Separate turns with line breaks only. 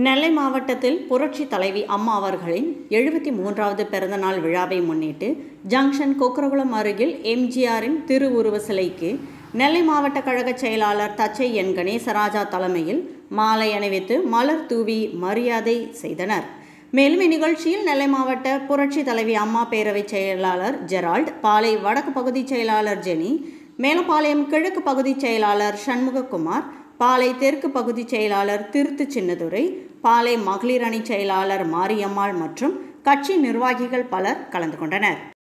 நெல்லை மாவட்டத்தில் புரட்சி தலைவி அம்மா அவர்களின் எழுபத்தி மூன்றாவது பிறந்தநாள் விழாவை முன்னிட்டு ஜங்ஷன் கொக்கரகுளம் அருகில் எம்ஜிஆரின் திருவுருவ சிலைக்கு நெல்லை மாவட்ட கழக செயலாளர் தச்சை என் கணேசராஜா தலைமையில் மாலை அணிவித்து மலர் தூவி மரியாதை செய்தனர் மேலும் இந்நிகழ்ச்சியில் நெல்லை மாவட்ட புரட்சி தலைவி அம்மா பேரவை செயலாளர் ஜெரால்ட் பாலை வடக்கு பகுதி செயலாளர் ஜெனி மேலப்பாளையம் கிழக்கு பகுதி செயலாளர் சண்முககுமார் பாலை தெற்கு பகுதி செயலாளர் திருத்து சின்னதுரை பாலை மகளிர் அணி செயலாளர் மாரியம்மாள் மற்றும் கட்சி நிர்வாகிகள் பலர் கலந்து கொண்டனர்